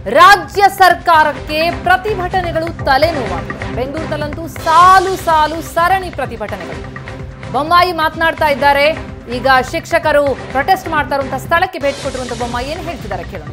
ರಾಜ್ಯ ಸರ್ಕಾರಕ್ಕೆ ಪ್ರತಿಭಟನೆಗಳು ತಲೆನೋವಾಗಿವೆ ಬೆಂಗಳೂರಿನಲ್ಲಂತೂ ಸಾಲು ಸಾಲು ಸರಣಿ ಪ್ರತಿಭಟನೆಗಳು ಬೊಮ್ಮಾಯಿ ಮಾತನಾಡ್ತಾ ಇದ್ದಾರೆ ಈಗ ಶಿಕ್ಷಕರು ಪ್ರೊಟೆಸ್ಟ್ ಮಾಡ್ತಾ ಇರುವಂತಹ ಸ್ಥಳಕ್ಕೆ ಭೇಟಿ ಕೊಟ್ಟಿರುವಂತಹ ಬೊಮ್ಮಾಯಿ ಏನ್ ಹೇಳ್ತಿದ್ದಾರೆ ಕೇಳೋಣ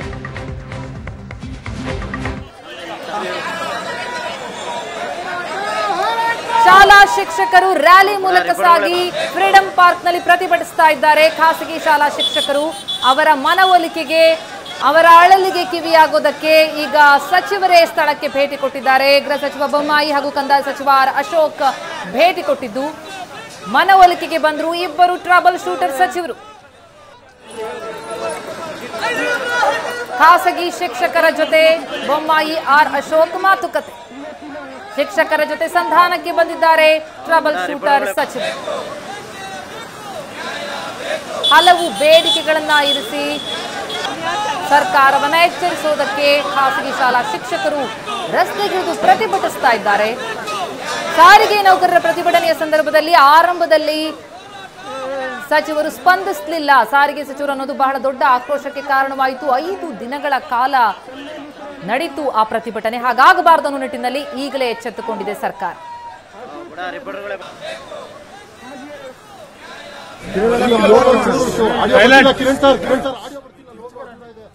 ಶಾಲಾ ಶಿಕ್ಷಕರು ರ್ಯಾಲಿ ಮೂಲಕ ಸಾಗಿ ಫ್ರೀಡಂ ಪಾರ್ಕ್ ನಲ್ಲಿ ಪ್ರತಿಭಟಿಸ್ತಾ ಇದ್ದಾರೆ ಖಾಸಗಿ ಶಾಲಾ ಶಿಕ್ಷಕರು ಅವರ ಮನವೊಲಿಕೆಗೆ ಅವರ ಅಳಲಿಗೆ ಕಿವಿಯಾಗೋದಕ್ಕೆ ಈಗ ಸಚಿವರೇ ಸ್ಥಳಕ್ಕೆ ಭೇಟಿ ಕೊಟ್ಟಿದ್ದಾರೆ ಗೃಹ ಸಚಿವ ಬೊಮ್ಮಾಯಿ ಹಾಗೂ ಕಂದಾಯ ಸಚಿವ ಆರ್ ಅಶೋಕ್ ಭೇಟಿ ಕೊಟ್ಟಿದ್ದು ಮನವೊಲಿಕೆಗೆ ಬಂದರು ಇಬ್ಬರು ಟ್ರಬಲ್ ಶೂಟರ್ ಸಚಿವರು ಖಾಸಗಿ ಶಿಕ್ಷಕರ ಜೊತೆ ಬೊಮ್ಮಾಯಿ ಆರ್ ಅಶೋಕ್ ಮಾತುಕತೆ ಶಿಕ್ಷಕರ ಜೊತೆ ಸಂಧಾನಕ್ಕೆ ಬಂದಿದ್ದಾರೆ ಟ್ರಬಲ್ ಶೂಟರ್ ಸಚಿವರು ಹಲವು ಬೇಡಿಕೆಗಳನ್ನ ಇರಿಸಿ ಸರ್ಕಾರವನ್ನ ಎಚ್ಚರಿಸುವುದಕ್ಕೆ ಖಾಸಗಿ ಶಾಲಾ ಶಿಕ್ಷಕರು ರಸ್ತೆಗಿಳಿದು ಪ್ರತಿಭಟಿಸ್ತಾ ಇದ್ದಾರೆ ಸಾರಿಗೆ ನೌಕರರ ಪ್ರತಿಭಟನೆಯ ಸಂದರ್ಭದಲ್ಲಿ ಆರಂಭದಲ್ಲಿ ಸಚಿವರು ಸ್ಪಂದಿಸಲಿಲ್ಲ ಸಾರಿಗೆ ಸಚಿವರು ಅನ್ನೋದು ಬಹಳ ದೊಡ್ಡ ಆಕ್ರೋಶಕ್ಕೆ ಕಾರಣವಾಯಿತು ಐದು ದಿನಗಳ ಕಾಲ ನಡೀತು ಆ ಪ್ರತಿಭಟನೆ ಹಾಗಾಗಬಾರದು ಅನ್ನೋ ನಿಟ್ಟಿನಲ್ಲಿ ಈಗಲೇ ಎಚ್ಚೆತ್ತುಕೊಂಡಿದೆ ಸರ್ಕಾರ Kiran sir Kiran sir audio ಬರ್ತಿಲ್ಲ ಲೋಗೋ ಬರ್ತಾ ಇದೆ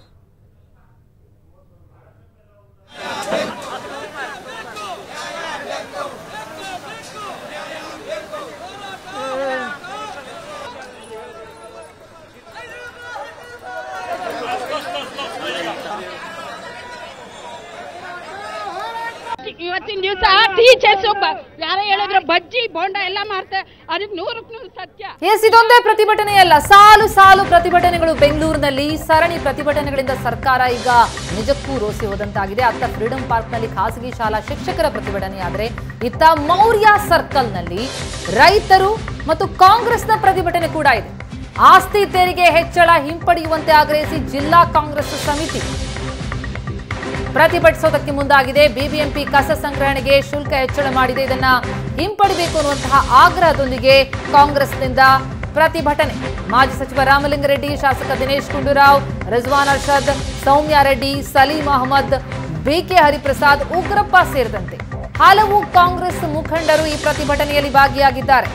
ಇವತ್ತಿನ ದಿವಸ ಟೀಚರ್ಸ್ ಯಾರೋ ಹೇಳಿದ್ರು ಬಜ್ಜಿ ಬೋಂಡ ಎಲ್ಲ ಮಾಡ್ತಾರೆ ಅದಕ್ಕೆ ನೂರಕ್ಕೆ ನೂರು ಸತ್ಯ ಎಸ್ ಇದೊಂದೇ ಪ್ರತಿಭಟನೆಯಲ್ಲ ಸಾಲು ಸಾಲು ಪ್ರತಿಭಟನೆಗಳು ಬೆಂಗಳೂರಿನಲ್ಲಿ ಸರಣಿ ಪ್ರತಿಭಟನೆಗಳಿಂದ ಸರ್ಕಾರ ಈಗ ನಿಜಕ್ಕೂ ರೋಸಿ ಹೋದಂತಾಗಿದೆ ಅತ್ತ ಫ್ರೀಡಂ ಪಾರ್ಕ್ನಲ್ಲಿ ಖಾಸಗಿ ಶಾಲಾ ಶಿಕ್ಷಕರ ಪ್ರತಿಭಟನೆಯಾದರೆ ಇತ್ತ ಮೌರ್ಯ ಸರ್ಕಲ್ನಲ್ಲಿ ರೈತರು ಮತ್ತು ಕಾಂಗ್ರೆಸ್ನ ಪ್ರತಿಭಟನೆ ಕೂಡ ಇದೆ ಆಸ್ತಿ ತೆರಿಗೆ ಹೆಚ್ಚಳ ಹಿಂಪಡೆಯುವಂತೆ ಆಗ್ರಹಿಸಿ ಜಿಲ್ಲಾ ಕಾಂಗ್ರೆಸ್ ಸಮಿತಿ ಪ್ರತಿಭಟಿಸೋದಕ್ಕೆ ಮುಂದಾಗಿದೆ ಬಿಬಿಎಂಪಿ ಕಸ ಸಂಗ್ರಹಣೆಗೆ ಶುಲ್ಕ ಹೆಚ್ಚಳ ಮಾಡಿದೆ ಇದನ್ನ ಹಿಂಪಡಿಬೇಕು ಅನ್ನುವಂತಹ ಆಗ್ರಹದೊಂದಿಗೆ ಕಾಂಗ್ರೆಸ್ನಿಂದ ಪ್ರತಿಭಟನೆ ಮಾಜಿ ಸಚಿವ ರಾಮಲಿಂಗಾರೆಡ್ಡಿ ಶಾಸಕ ದಿನೇಶ್ ಗುಂಡೂರಾವ್ ರಿಜ್ವಾನ್ ಅರ್ಷದ್ ಸೌಮ್ಯ ರೆಡ್ಡಿ ಸಲೀಂ ಅಹಮದ್ ಬಿಕೆ ಹರಿಪ್ರಸಾದ್ ಉಗ್ರಪ್ಪ ಸೇರಿದಂತೆ ಹಲವು ಕಾಂಗ್ರೆಸ್ ಮುಖಂಡರು ಈ ಪ್ರತಿಭಟನೆಯಲ್ಲಿ ಭಾಗಿಯಾಗಿದ್ದಾರೆ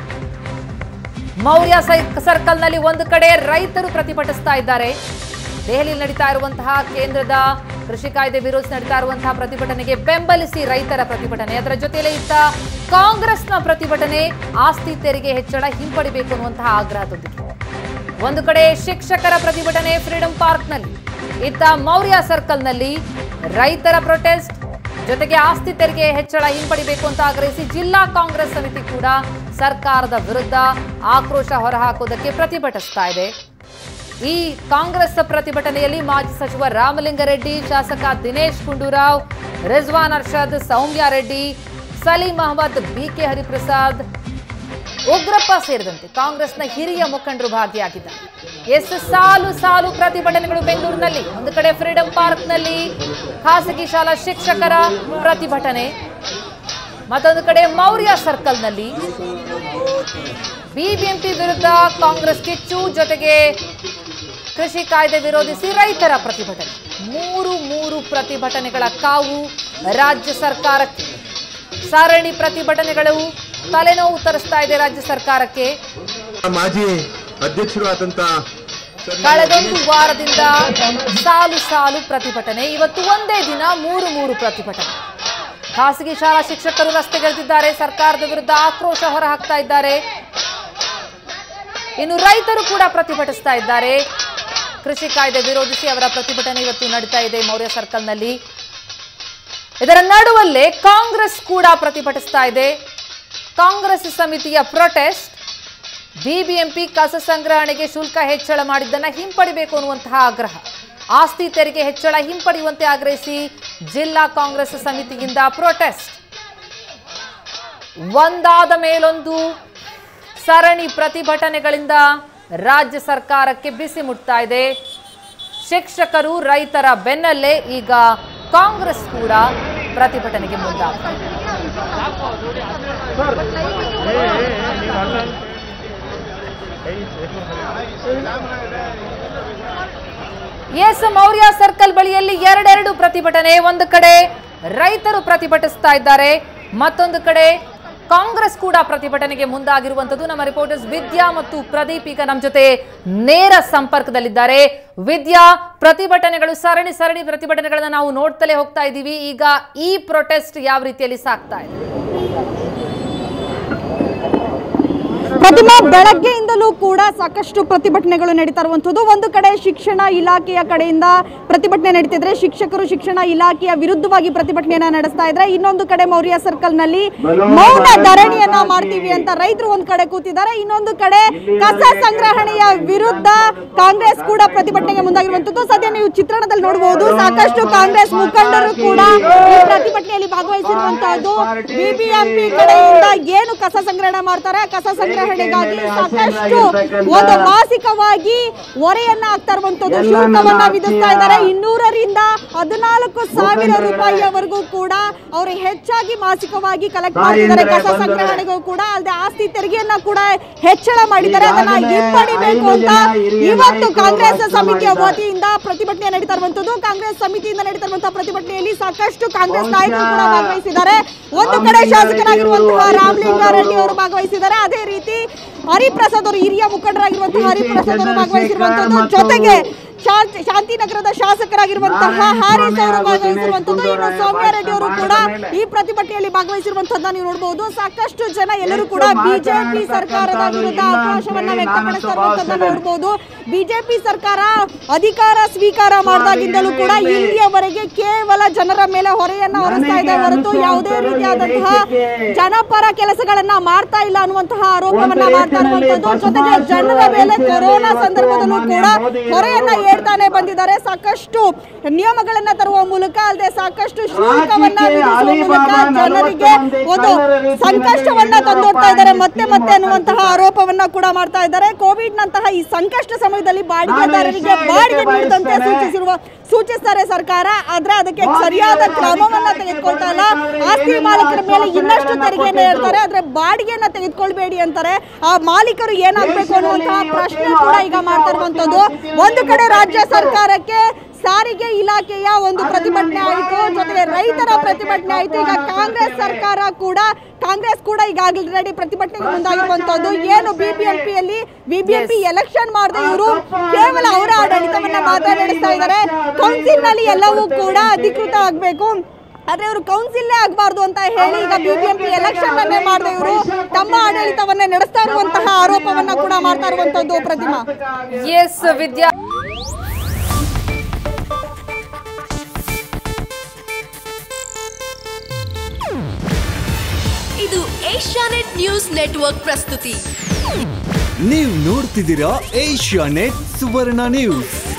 ಮೌರ್ಯ ಸೈ- ಸರ್ಕಲ್ನಲ್ಲಿ ಒಂದು ಕಡೆ ರೈತರು ಪ್ರತಿಭಟಿಸ್ತಾ ಇದ್ದಾರೆ ದೆಹಲಿಯಲ್ಲಿ ನಡೀತಾ ಇರುವಂತಹ ಕೇಂದ್ರದ ಕೃಷಿ ಕಾಯ್ದೆ ವಿರೋಧಿಸಿ ನಡೀತಾ ಇರುವಂತಹ ಪ್ರತಿಭಟನೆಗೆ ಬೆಂಬಲಿಸಿ ರೈತರ ಪ್ರತಿಭಟನೆ ಅದರ ಜೊತೆಯಲ್ಲೇ ಇತ್ತ ಕಾಂಗ್ರೆಸ್ನ ಪ್ರತಿಭಟನೆ ಆಸ್ತಿ ತೆರಿಗೆ ಹೆಚ್ಚಳ ಹಿಂಪಡಿಬೇಕು ಅನ್ನುವಂತಹ ಆಗ್ರಹದೊಂದಿಗೆ ಒಂದು ಕಡೆ ಶಿಕ್ಷಕರ ಪ್ರತಿಭಟನೆ ಫ್ರೀಡಂ ಪಾರ್ಕ್ನಲ್ಲಿ ಇತ್ತ ಮೌರ್ಯ ಸರ್ಕಲ್ನಲ್ಲಿ ರೈತರ ಪ್ರೊಟೆಸ್ಟ್ ಜೊತೆಗೆ ಆಸ್ತಿ ತೆರಿಗೆ ಹೆಚ್ಚಳ ಹಿಂಪಡಿಬೇಕು ಅಂತ ಆಗ್ರಹಿಸಿ ಜಿಲ್ಲಾ ಕಾಂಗ್ರೆಸ್ ಸಮಿತಿ ಕೂಡ ಸರ್ಕಾರದ ವಿರುದ್ಧ ಆಕ್ರೋಶ ಹೊರಹಾಕೋದಕ್ಕೆ ಪ್ರತಿಭಟಿಸ್ತಾ ಇದೆ ಈ ಕಾಂಗ್ರೆಸ್ ಪ್ರತಿಭಟನೆಯಲ್ಲಿ ಮಾಜಿ ಸಚಿವ ರಾಮಲಿಂಗಾರೆಡ್ಡಿ ಶಾಸಕ ದಿನೇಶ್ ಗುಂಡೂರಾವ್ ರಿಜ್ವಾನ್ ಅರ್ಷದ್ ಸೌಮ್ಯ ರೆಡ್ಡಿ ಸಲೀಂ ಅಹಮದ್ ಬಿಕೆ ಹರಿಪ್ರಸಾದ್ ಉಗ್ರಪ್ಪ ಸೇರಿದಂತೆ ಕಾಂಗ್ರೆಸ್ನ ಹಿರಿಯ ಮುಖಂಡರು ಭಾಗಿಯಾಗಿದ್ದಾರೆ ಎಸ್ ಸಾಲು ಸಾಲು ಪ್ರತಿಭಟನೆಗಳು ಬೆಂಗಳೂರಿನಲ್ಲಿ ಒಂದು ಕಡೆ ಫ್ರೀಡಂ ಪಾರ್ಕ್ನಲ್ಲಿ ಖಾಸಗಿ ಶಾಲಾ ಶಿಕ್ಷಕರ ಪ್ರತಿಭಟನೆ ಮತ್ತೊಂದು ಕಡೆ ಮೌರ್ಯ ಸರ್ಕಲ್ನಲ್ಲಿ ಬಿಬಿಎಂಪಿ ವಿರುದ್ಧ ಕಾಂಗ್ರೆಸ್ ಕಿಚ್ಚು ಜೊತೆಗೆ ಕೃಷಿ ಕಾಯ್ದೆ ವಿರೋಧಿಸಿ ರೈತರ ಪ್ರತಿಭಟನೆ ಮೂರು ಮೂರು ಪ್ರತಿಭಟನೆಗಳ ಕಾವು ರಾಜ್ಯ ಸರ್ಕಾರಕ್ಕೆ ಸರಣಿ ಪ್ರತಿಭಟನೆಗಳು ತಲೆನೋವು ತರಿಸ್ತಾ ಇದೆ ರಾಜ್ಯ ಸರ್ಕಾರಕ್ಕೆ ಮಾಜಿ ಅಧ್ಯಕ್ಷರು ಆದಂತ ಕಳೆದೊಂದು ವಾರದಿಂದ ಸಾಲು ಸಾಲು ಪ್ರತಿಭಟನೆ ಇವತ್ತು ಒಂದೇ ದಿನ ಮೂರು ಮೂರು ಪ್ರತಿಭಟನೆ ಖಾಸಗಿ ಶಾಲಾ ಶಿಕ್ಷಕರು ರಸ್ತೆಗೆಳೆದಿದ್ದಾರೆ ಸರ್ಕಾರದ ವಿರುದ್ಧ ಆಕ್ರೋಶ ಹೊರಹಾಕ್ತಾ ಇದ್ದಾರೆ ಇನ್ನು ರೈತರು ಕೂಡ ಪ್ರತಿಭಟಿಸ್ತಾ ಇದ್ದಾರೆ ಕೃಷಿ ಕಾಯ್ದೆ ವಿರೋಧಿಸಿ ಅವರ ಪ್ರತಿಭಟನೆ ಇವತ್ತು ನಡೀತಾ ಇದೆ ಮೌರ್ಯ ಸರ್ಕಲ್ನಲ್ಲಿ ಇದರ ನಡುವಲ್ಲೇ ಕಾಂಗ್ರೆಸ್ ಕೂಡ ಪ್ರತಿಭಟಿಸ್ತಾ ಇದೆ ಕಾಂಗ್ರೆಸ್ ಸಮಿತಿಯ ಪ್ರೊಟೆಸ್ಟ್ ಬಿಬಿಎಂಪಿ ಕಸ ಸಂಗ್ರಹಣೆಗೆ ಶುಲ್ಕ ಹೆಚ್ಚಳ ಮಾಡಿದ್ದನ್ನ ಹಿಂಪಡಿಬೇಕು ಅನ್ನುವಂತಹ ಆಗ್ರಹ ಆಸ್ತಿ ತೆರಿಗೆ ಹೆಚ್ಚಳ ಹಿಂಪಡೆಯುವಂತೆ ಆಗ್ರಹಿಸಿ ಜಿಲ್ಲಾ ಕಾಂಗ್ರೆಸ್ ಸಮಿತಿಯಿಂದ ಪ್ರೊಟೆಸ್ಟ್ ಒಂದಾದ ಮೇಲೊಂದು ಸರಣಿ ಪ್ರತಿಭಟನೆಗಳಿಂದ ರಾಜ್ಯ ಸರ್ಕಾರಕ್ಕೆ ಬಿಸಿ ಮುಟ್ತಾ ಇದೆ ಶಿಕ್ಷಕರು ರೈತರ ಬೆನ್ನಲ್ಲೇ ಈಗ ಕಾಂಗ್ರೆಸ್ ಕೂಡ ಪ್ರತಿಭಟನೆಗೆ ಮುಂದಾಗ್ತಾ ಇದೆ ಎಸ್ ಮೌರ್ಯ ಸರ್ಕಲ್ ಬಳಿಯಲ್ಲಿ ಎರಡೆರಡು ಪ್ರತಿಭಟನೆ ಒಂದು ಕಡೆ ರೈತರು ಪ್ರತಿಭಟಿಸ್ತಾ ಇದ್ದಾರೆ ಮತ್ತೊಂದು ಕಡೆ ಕಾಂಗ್ರೆಸ್ ಕೂಡ ಪ್ರತಿಭಟನೆಗೆ ಮುಂದಾಗಿರುವಂತದ್ದು ನಮ್ಮ ರಿಪೋರ್ಟರ್ಸ್ ವಿದ್ಯಾ ಮತ್ತು ಪ್ರದೀಪ್ ಈಗ ನಮ್ಮ ಜೊತೆ ನೇರ ಸಂಪರ್ಕದಲ್ಲಿದ್ದಾರೆ ವಿದ್ಯಾ ಪ್ರತಿಭಟನೆಗಳು ಸರಣಿ ಸರಣಿ ಪ್ರತಿಭಟನೆಗಳನ್ನ ನಾವು ನೋಡ್ತಲೇ ಹೋಗ್ತಾ ಇದ್ದೀವಿ ಈಗ ಈ ಪ್ರೊಟೆಸ್ಟ್ ಯಾವ ರೀತಿಯಲ್ಲಿ ಸಾಗ್ತಾ ಇದೆ ಪ್ರತಿಮಾ ಬೆಳಗ್ಗೆಯಿಂದಲೂ ಕೂಡ ಸಾಕಷ್ಟು ಪ್ರತಿಭಟನೆಗಳು ನಡೀತಾ ಇರುವಂಥದ್ದು ಒಂದು ಕಡೆ ಶಿಕ್ಷಣ ಇಲಾಖೆಯ ಕಡೆಯಿಂದ ಪ್ರತಿಭಟನೆ ನಡೀತಿದ್ರೆ ಶಿಕ್ಷಕರು ಶಿಕ್ಷಣ ಇಲಾಖೆಯ ವಿರುದ್ಧವಾಗಿ ಪ್ರತಿಭಟನೆಯನ್ನ ನಡೆಸ್ತಾ ಇದ್ರೆ ಇನ್ನೊಂದು ಕಡೆ ಮೌರ್ಯ ಸರ್ಕಲ್ ನಲ್ಲಿ ಮೌನ ಧರಣಿಯನ್ನ ಮಾಡ್ತೀವಿ ಅಂತ ರೈತರು ಒಂದ್ ಕಡೆ ಕೂತಿದ್ದಾರೆ ಇನ್ನೊಂದು ಕಡೆ ಕಸ ಸಂಗ್ರಹಣೆಯ ವಿರುದ್ಧ ಕಾಂಗ್ರೆಸ್ ಕೂಡ ಪ್ರತಿಭಟನೆಗೆ ಮುಂದಾಗಿರುವಂತದ್ದು ಸದ್ಯ ನೀವು ಚಿತ್ರಣದಲ್ಲಿ ನೋಡಬಹುದು ಸಾಕಷ್ಟು ಕಾಂಗ್ರೆಸ್ ಮುಖಂಡರು ಕೂಡ ಈ ಪ್ರತಿಭಟನೆಯಲ್ಲಿ ಭಾಗವಹಿಸಿರುವಂತಹದ್ದು ಬಿಬಿಎಂಪಿ ಕಡೆಯಿಂದ ಏನು ಕಸ ಸಂಗ್ರಹಣೆ ಮಾಡ್ತಾರೆ ಆ ಕಸ ಸಂಗ್ರಹಣೆಗಾಗಿ ಸಾಕಷ್ಟು ಒಂದು ಮಾಸಿಕವಾಗಿ ಹೊರೆಯನ್ನ ಹಾಕ್ತಾ ಇರುವಂತದ್ದು ಶುಲ್ಕವನ್ನ ವಿಧಿಸ್ತಾ ಇದ್ದಾರೆ ಇನ್ನೂರರಿಂದ ಹದಿನಾಲ್ಕು ಸಾವಿರ ರೂಪಾಯಿಯವರೆಗೂ ಕೂಡ ಅವರು ಹೆಚ್ಚಾಗಿ ಮಾಸಿಕವಾಗಿ ಕಲೆಕ್ಟ್ ಮಾಡ್ತಿದ್ದಾರೆ ಕಸ ಸಂಗ್ರಹಣೆಗೂ ಕೂಡ ಅಲ್ಲದೆ ಆಸ್ತಿ ತೆರಿಗೆಯನ್ನ ಕೂಡ ಹೆಚ್ಚಳ ಮಾಡಿದ್ದಾರೆ ಅದನ್ನ ಹಿಂಪಡಿಬೇಕು ಅಂತ ಇವತ್ತು ಕಾಂಗ್ರೆಸ್ ಸಮಿತಿಯ ವತಿಯಿಂದ ಪ್ರತಿಭಟನೆ ನಡೀತಾ ಇರುವಂತದ್ದು ಕಾಂಗ್ರೆಸ್ ಸಮಿತಿಯಿಂದ ನಡೀತಾ ಇರುವಂತಹ ಪ್ರತಿಭಟನೆಯಲ್ಲಿ ಸಾಕಷ್ಟು ಕಾಂಗ್ರೆಸ್ ನಾಯಕರು ಕೂಡ ಭಾಗವಹಿಸಿದ್ದಾರೆ ಒಂದು ಕಡೆ ಶಾಸಕರಾಗಿರುವಂತಹ ರಾಮಲಿಂಗಾರೆಡ್ಡಿ ಅವರು ಭಾಗವಹಿಸಿದ್ದಾರೆ ಅದೇ ರೀತಿ ಹರಿಪ್ರಸಾದ್ ಅವರು ಹಿರಿಯ ಮುಖಂಡರಾಗಿರುವಂತಹ ಹರಿಪ್ರಸಾದ್ ಅವರು ಭಾಗವಹಿಸಿರುವಂತದ್ದು ಜೊತೆಗೆ ಶಾಂತಿ ಶಾಂತಿನಗರದ ಶಾಸಕರಾಗಿರುವಂತಹ ಹಾರಿಸ್ ಅವರು ಭಾಗವಹಿಸಿರುವಂತದ್ದು ಇನ್ನು ಸೌಮ್ಯ ರೆಡ್ಡಿ ಅವರು ಕೂಡ ಈ ಪ್ರತಿಭಟನೆಯಲ್ಲಿ ಭಾಗವಹಿಸಿರುವಂತದ್ದನ್ನ ನೀವು ನೋಡಬಹುದು ಸಾಕಷ್ಟು ಜನ ಎಲ್ಲರೂ ಕೂಡ ಬಿಜೆಪಿ ಸರ್ಕಾರದ ವಿರುದ್ಧ ಆಕ್ರೋಶವನ್ನ ವ್ಯಕ್ತಪಡಿಸ್ತಾ ಇರುವಂತದ್ದನ್ನ ನೋಡಬಹುದು ಬಿಜೆಪಿ ಸರ್ಕಾರ ಅಧಿಕಾರ ಸ್ವೀಕಾರ ಮಾಡಿದಾಗಿಂದಲೂ ಕೂಡ ಇಲ್ಲಿಯವರೆಗೆ ಕೇವಲ ಜನರ ಮೇಲೆ ಹೊರೆಯನ್ನ ಹೊರಿಸ್ತಾ ಇದೆ ಹೊರತು ಯಾವುದೇ ರೀತಿಯಾದಂತಹ ಜನಪರ ಕೆಲಸಗಳನ್ನ ಮಾಡ್ತಾ ಇಲ್ಲ ಅನ್ನುವಂತಹ ಆರೋಪವನ್ನ ಮಾಡ್ತಾ ಇರುವಂತದ್ದು ಜೊತೆಗೆ ಜನರ ಮೇಲೆ ಕೊರೋನಾ ಸಂದರ್ಭದಲ್ಲೂ ಕೂಡ ಹೊರೆಯನ್ನ ಏರ್ತಾನೆ ಬಂದಿದ್ದಾರೆ ಸಾಕಷ್ಟು ನಿಯಮಗಳನ್ನ ತರುವ ಮೂಲಕ ಅಲ್ಲದೆ ಸಾಕಷ್ಟು ಶುಲ್ಕವನ್ನ ವಿಧಿಸುವ ಮೂಲಕ ಜನರಿಗೆ ಒಂದು ಸಂಕಷ್ಟವನ್ನ ತಂದೊಡ್ತಾ ಇದ್ದಾರೆ ಮತ್ತೆ ಮತ್ತೆ ಅನ್ನುವಂತಹ ಆರೋಪವನ್ನ ಕೂಡ ಮಾಡ್ತಾ ಇದ್ದಾರೆ ಕೋವಿಡ್ ನಂತಹ ಈ ಸಂಕಷ್ಟ ಸಮಯದಲ್ಲಿ ಬಾಡಿಗೆದಾರರಿಗೆ ಬಾಡಿಗೆ ನೀಡದಂತೆ ಸೂಚಿಸಿರುವ ಸೂಚಿಸ್ತಾರೆ ಸರ್ಕಾರ ಆದ್ರೆ ಅದಕ್ಕೆ ಸರಿಯಾದ ಕ್ರಮವನ್ನ ತೆಗೆದುಕೊಳ್ತಾ ಇಲ್ಲ ಆಸ್ತಿ ಮಾಲೀಕರ ಮೇಲೆ ಇನ್ನಷ್ಟು ತೆರಿಗೆಯನ್ನ ಹೇಳ್ತಾರೆ ಆದ್ರೆ ಬಾಡಿಗೆಯನ್ನ ತೆಗೆದುಕೊಳ್ಬೇಡಿ ಅಂತಾರೆ ಆ ಮಾಲೀಕರು ಏನಾಗ್ಬೇಕು ಅನ್ನುವಂತಹ ಪ್ರಶ್ನೆ ಕೂಡ ಈಗ ಮಾಡ್ತಾ ಇರುವಂತದ್ದು ಒಂದು ಕಡೆ ರಾಜ್ಯ ಸರ್ಕಾರಕ್ಕೆ ಸಾರಿಗೆ ಇಲಾಖೆಯ ಒಂದು ಪ್ರತಿಭಟನೆ ಆಯಿತು ಜೊತೆಗೆ ರೈತರ ಪ್ರತಿಭಟನೆ ಆಯಿತು ಈಗ ಕಾಂಗ್ರೆಸ್ ಸರ್ಕಾರ ಕೂಡ ಕಾಂಗ್ರೆಸ್ ಕೂಡ ಈಗ ಆಲ್ರೆಡಿ ಪ್ರತಿಭಟನೆಗೆ ಮುಂದಾಗಿರುವಂತದ್ದು ಏನು ಬಿಬಿಎಂಪಿಯಲ್ಲಿ ಬಿಬಿಎಂಪಿ ಎಲೆಕ್ಷನ್ ಮಾಡದೆ ಇವರು ಕೇವಲ ಅವರ ಆಡಳಿತವನ್ನ ಮಾತ್ರ ನಡೆಸ್ತಾ ಇದ್ದಾರೆ ಕೌನ್ಸಿಲ್ ನಲ್ಲಿ ಎಲ್ಲವೂ ಕೂಡ ಅಧಿಕೃತ ಆಗಬೇಕು ಆದ್ರೆ ಇವರು ಕೌನ್ಸಿಲ್ಲೇ ಆಗಬಾರ್ದು ಅಂತ ಹೇಳಿ ಈಗ ಬಿಬಿಎಂಪಿ ಎಲೆಕ್ಷನ್ ಅನ್ನೇ ಮಾಡದೆ ಇವರು ತಮ್ಮ ಆಡಳಿತವನ್ನೇ ನಡೆಸ್ತಾ ಇರುವಂತಹ ಆರೋಪವನ್ನ ಕೂಡ ಮಾಡ್ತಾ ಇರುವಂತದ್ದು ಪ್ರತಿಮಾ ಎಸ್ ವಿದ್ಯಾ ಇದು ಏಷ್ಯಾನೆಟ್ ನ್ಯೂಸ್ ನೆಟ್ವರ್ಕ್ ಪ್ರಸ್ತುತಿ ನೀವು ನೋಡ್ತಿದ್ದೀರಾ ಏಷ್ಯಾ ನೆಟ್ ಸುವರ್ಣ ನ್ಯೂಸ್